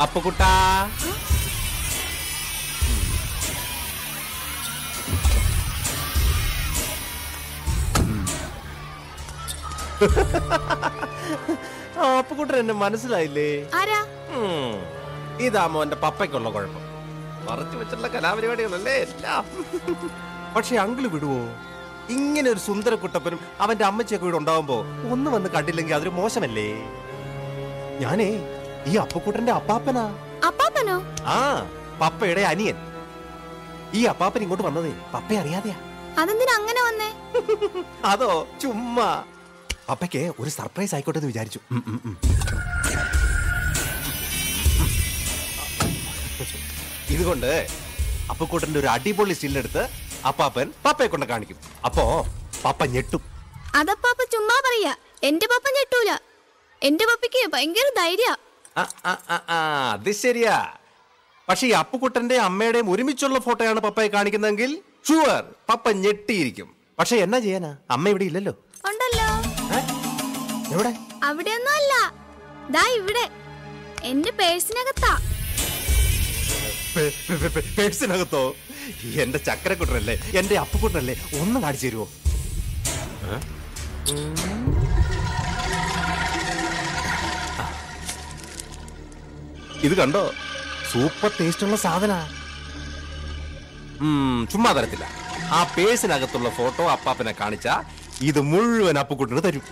അപ്പുകുട്ടാ ആ, അപ്പുകുട്ടൻ എന്നെ മനസ്സിലായില്ലേ ആരാ ഉം. ഇതാ മോന്റെ പപ്പയ്ക്കുള്ള കുഴപ്പം മറച്ചു വെച്ചുള്ള കലാപരിപാടികളല്ലേ എല്ലാം പക്ഷെ അങ്കിള് വിടുവോ ഇങ്ങനെ ഒരു സുന്ദര കുട്ടപ്പനും അവന്റെ അമ്മച്ചിയൊക്കെ ഇവിടെ ഉണ്ടാവുമ്പോ ഒന്ന് വന്ന് കണ്ടില്ലെങ്കിൽ അതൊരു മോശമല്ലേ ഞാനേ ഈ അപ്പുക്കുട്ടന്റെ അപ്പാപ്പനാ അപ്പാപ്പനോ ആ പപ്പയുടെ അനിയൻ ഈ അപ്പാപ്പൻ ഇങ്ങോട്ട് വന്നതേ പപ്പയെ അറിയാതെയാ അതെന്തിനാ അങ്ങനെ വന്നേ അതോ ചുമ്മാ പപ്പയ്ക്ക് ഒരു സർപ്രൈസ് ആയിക്കോട്ടെ എന്ന് വിചാരിച്ചു ഉം, ഉം, ഉം. ഇതുകൊണ്ട് അപ്പക്കൂട്ടന്റെ ഒരു അടിപൊളി സ്റ്റില്ലെടുത്ത് അപ്പാപ്പൻ പപ്പയെ കൊണ്ട് കാണിക്കും അപ്പോ പപ്പ ഞെട്ടും അതപ്പാപ്പ ചുമ്മാ പറയാ എന്റെ പപ്പ ഞെട്ടൂല എന്റെ പപ്പയ്ക്ക് ഭയങ്കര ധൈര്യ ആ, ആ, ആ, ആ, അത് ശരിയാ പക്ഷെ ഈ അപ്പുക്കുട്ടന്റെ അമ്മയുടെയും ഒരുമിച്ചുള്ള ഫോട്ടോയാണ് പപ്പയെ കാണിക്കുന്നതെങ്കിൽ ഷുവർ പപ്പ ഞെട്ടിയിരിക്കും പക്ഷെ എന്നാ ചെയ്യാനാ അമ്മ ഇവിടെ ഇല്ലല്ലോ ഉണ്ടല്ലോ ഏ? എവിടെ അവിടെയൊന്നും അല്ല ദാ ഇവിടെ എന്റെ പേഴ്സിനകത്താ പേ- പേ- പേ- പേ- പേഴ്സിനകത്തോ എന്റെ ചക്കരക്കുട്ടനല്ലേ എന്റെ അപ്പുക്കുട്ടനല്ലേ ഒന്ന് കാണിച്ചു തരുമോ ഏ? ആ. ഇത് കണ്ടോ സൂപ്പർ ടേസ്റ്റ് ഉള്ള സാധന ചുമ്മാ തരത്തില്ല ആ പേഴ്സിനകത്തുള്ള ഫോട്ടോ അപ്പാപ്പനെ കാണിച്ച ഇത് മുഴുവൻ അപ്പുക്കുട്ടന് തരും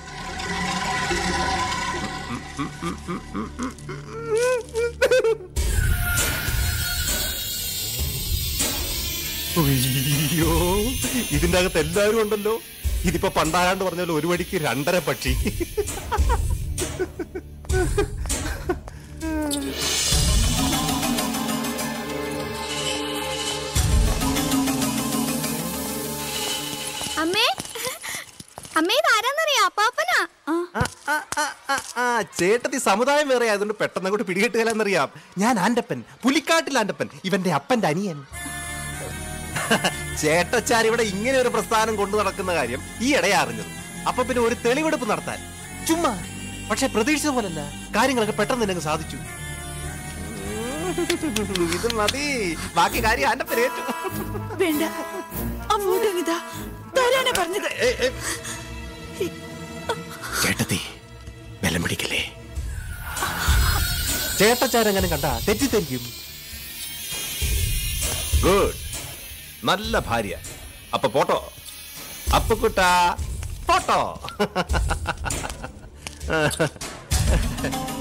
അയ്യോ ഇതിന്റെ അകത്ത് എല്ലാവരും ഉണ്ടല്ലോ ഇതിപ്പോ പണ്ടാരാണ്ട് പറഞ്ഞാലും ഒരു വടിക്ക് രണ്ടര പക്ഷി അമ്മേ അമ്മേ ഇത് ആരാന്നറിയാ അപ്പാപ്പനാ ആ, ആ, ആ, ആ, ആ, ആ, ചേട്ടത്തി സമുദായം വേറെ ആയതുകൊണ്ട് പെട്ടെന്ന് അങ്ങോട്ട് പിടികിട്ടുകയെന്നറിയാം ഞാൻ ആന്റപ്പൻ പുലിക്കാട്ടിൽ ആന്റപ്പൻ ഇവന്റെ അപ്പന്റെ അനിയൻ ചേട്ടച്ചാർ ഇവിടെ ഇങ്ങനെ ഒരു പ്രസ്ഥാനം കൊണ്ടു നടക്കുന്ന കാര്യം ഈ ഇടയാ അറിഞ്ഞത് അപ്പൊ പിന്നെ ഒരു തെളിവെടുപ്പ് നടത്താൻ ചുമ്മാ പക്ഷെ പ്രതീക്ഷിച്ച പോലല്ല കാര്യങ്ങളൊക്കെ പെട്ടെന്ന് തന്നെ അങ്ങ് സാധിച്ചു ഇത് മതി ബാക്കി കാര്യം ആന്റപ്പൻ ഏറ്റു വേണ്ട ആ ഫോട്ടോ ഇതാ തരാനാ പറഞ്ഞത് ചേട്ടത്തി ബലം പിടിക്കല്ലേ ചേട്ടച്ചാരെങ്ങനെ കണ്ട തെറ്റിദ്ധരിക്കും ഗുഡ് നല്ല ഭാര്യ അപ്പൊ പോട്ടോ അപ്പക്കുട്ട പോട്ടോ